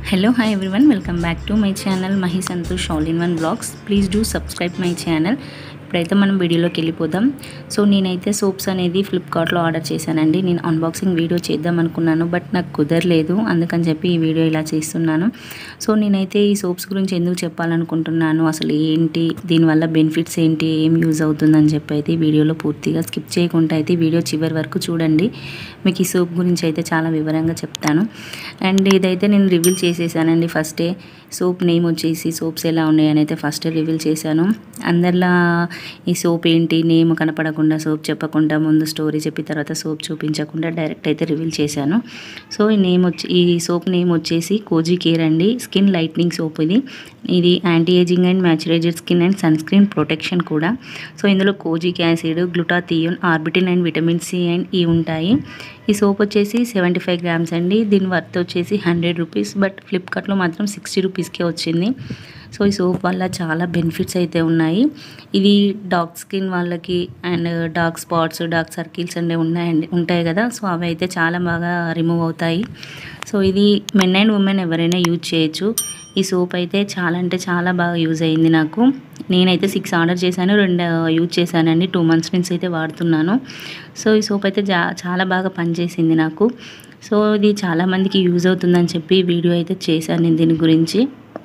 Hello, hi everyone. Welcome back to my channel Mahi Santosh All in One Vlogs. Please do subscribe my channel. ఇప్పుడైతే మనం వీడియోలోకి వెళ్ళిపోదాం so నేనైతే soaps అనేది ఫ్లిప్కార్ట్లో ఆర్డర్ చేశానండి నేను అన్బాక్సింగ్ వీడియో చేద్దాం అనుకున్నాను బట్ నాకు కుదరలేదు అందుకని చెప్పి ఈ వీడియో ఇలా చేస్తున్నాను సో నేనైతే ఈ సోప్స్ గురించి ఎందుకు చెప్పాలనుకుంటున్నాను అసలు ఏంటి దీనివల్ల బెనిఫిట్స్ ఏంటి ఏం యూజ్ అవుతుందని చెప్పి అయితే ఈ వీడియోలో పూర్తిగా స్కిప్ చేయకుండా అయితే ఈ వీడియో చివరి వరకు చూడండి మీకు ఈ సోప్ గురించి అయితే చాలా వివరంగా చెప్తాను అండ్ ఇదైతే నేను రివీల్ చేసేసానండి ఫస్టే సోప్ నేమ్ వచ్చేసి సోప్స్ ఎలా ఉన్నాయని అయితే ఫస్ట్ రివీల్ చేశాను అందరిలా ఈ సోప్ ఏంటి నేమ్ కనపడకుండా సోప్ చెప్పకుండా ముందు స్టోరీ చెప్పి తర్వాత సోప్ చూపించకుండా డైరెక్ట్ అయితే రివీల్ చేశాను సో ఈ నేమ్ వచ్చి ఈ సోప్ నేమ్ వచ్చేసి కోజీ కేర్ అండి స్కిన్ లైట్నింగ్ సోప్ ఇది ఇది anti ageing and moisturiser skin and sunscreen protection కూడా సో ఇందులో kojic acid glutathione arbutin and vitamin C and E ఉంటాయి ఈ సోప్ వచ్చేసి సెవెంటీ ఫైవ్ గ్రామ్స్ అండి దీని వర్త్ వచ్చేసి హండ్రెడ్ రూపీస్ బట్ ఫ్లిప్కార్ట్లో మాత్రం సిక్స్టీ రూపీస్కే వచ్చింది సో ఈ సోప్ వల్ల చాలా బెనిఫిట్స్ అయితే ఉన్నాయి ఇది డార్క్ స్కిన్ వాళ్ళకి and dark spots dark circles అనే ఉన్నాయండి ఉంటాయి కదా సో అవి అయితే చాలా బాగా రిమూవ్ అవుతాయి సో ఇది మెన్ అండ్ ఉమెన్ ఎవరైనా యూజ్ చేయొచ్చు ఈ సోప్ అయితే చాలా అంటే చాలా బాగా యూజ్ అయింది నాకు నేనైతే సిక్స్ ఆర్డర్ చేశాను రెండు యూజ్ చేశానండి టూ మంత్స్ నుంచి అయితే వాడుతున్నాను సో ఈ సోప్ అయితే జా చాలా బాగా పనిచేసింది నాకు సో ఇది చాలామందికి యూజ్ అవుతుందని చెప్పి వీడియో అయితే చేశాను నేను దీని గురించి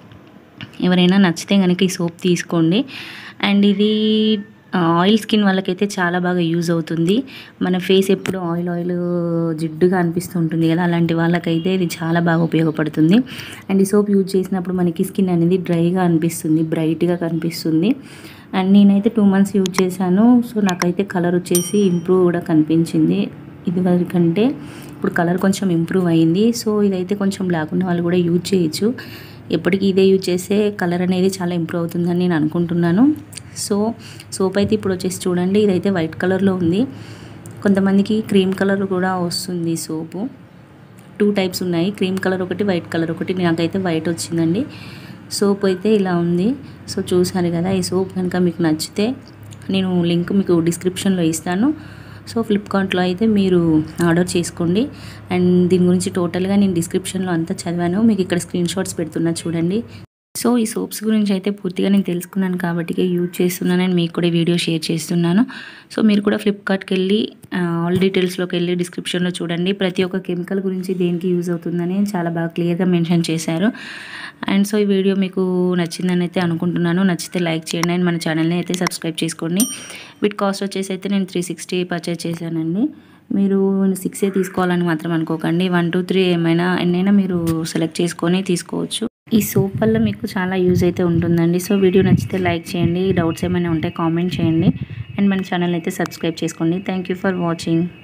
ఎవరైనా నచ్చితే కనుక ఈ సోప్ తీసుకోండి అండ్ ఇది ఆయిల్ స్కిన్ వాళ్ళకైతే చాలా బాగా యూజ్ అవుతుంది మన ఫేస్ ఎప్పుడు ఆయిల్ ఆయిల్ జిడ్డుగా అనిపిస్తుంటుంది కదా అలాంటి వాళ్ళకైతే ఇది చాలా బాగా ఉపయోగపడుతుంది అండ్ ఈ సోప్ యూజ్ చేసినప్పుడు మనకి స్కిన్ అనేది డ్రైగా అనిపిస్తుంది బ్రైట్గా కనిపిస్తుంది అండ్ నేనైతే టూ మంత్స్ యూజ్ చేశాను సో నాకైతే కలర్ వచ్చేసి ఇంప్రూవ్ కూడా కనిపించింది ఇది వరకంటే ఇప్పుడు కలర్ కొంచెం ఇంప్రూవ్ అయింది సో ఇదైతే కొంచెం బ్లాక్ ఉన్న వాళ్ళు కూడా యూజ్ చేయొచ్చు ఎప్పటికీ ఇదే యూజ్ చేస్తే కలర్ అనేది చాలా ఇంప్రూవ్ అవుతుందని నేను అనుకుంటున్నాను సో సోప్ అయితే ఇప్పుడు వచ్చేసి చూడండి ఇదైతే వైట్ కలర్లో ఉంది కొంతమందికి క్రీమ్ కలర్ కూడా వస్తుంది సోపు టూ టైప్స్ ఉన్నాయి క్రీమ్ కలర్ ఒకటి వైట్ కలర్ ఒకటి నాకైతే వైట్ వచ్చిందండి సోప్ అయితే ఇలా ఉంది సో చూసారు కదా ఈ సోప్ కనుక మీకు నచ్చితే నేను లింక్ మీకు డిస్క్రిప్షన్లో ఇస్తాను సో ఫ్లిప్కార్ట్లో అయితే మీరు ఆర్డర్ చేసుకోండి అండ్ దీని గురించి టోటల్గా నేను డిస్క్రిప్షన్లో అంతా చదివాను మీకు ఇక్కడ స్క్రీన్ షాట్స్ పెడుతున్నా చూడండి సో ఈ సోప్స్ గురించి అయితే పూర్తిగా నేను తెలుసుకున్నాను కాబట్టి యూజ్ చేస్తున్నాను అండ్ మీకు కూడా వీడియో షేర్ చేస్తున్నాను సో మీరు కూడా ఫ్లిప్కార్ట్కి వెళ్ళి ఆల్ డీటెయిల్స్లోకి వెళ్ళి డిస్క్రిప్షన్లో చూడండి ప్రతి ఒక్క కెమికల్ గురించి దేనికి యూజ్ అవుతుందని చాలా బాగా క్లియర్గా మెన్షన్ చేశారు అండ్ సో ఈ వీడియో మీకు నచ్చిందని అయితే అనుకుంటున్నాను నచ్చితే లైక్ చేయండి అండ్ మన ఛానల్ని అయితే సబ్స్క్రైబ్ చేసుకోండి వీటి కాస్ట్ వచ్చేసి అయితే నేను త్రీ సిక్స్టీ పర్చేస్ చేశానండి మీరు సిక్సే తీసుకోవాలని మాత్రం అనుకోకండి వన్ టూ త్రీ ఏమైనా ఎన్నైనా మీరు సెలెక్ట్ చేసుకొని తీసుకోవచ్చు ఈ సోప్ వల్ల మీకు చాలా యూజ్ అయితే ఉంటుందండి సో వీడియో నచ్చితే లైక్ చేయండి డౌట్స్ ఏమైనా ఉంటే కామెంట్ చేయండి అండ్ మన ఛానల్ అయితే సబ్స్క్రైబ్ చేసుకోండి థ్యాంక్ ఫర్ వాచింగ్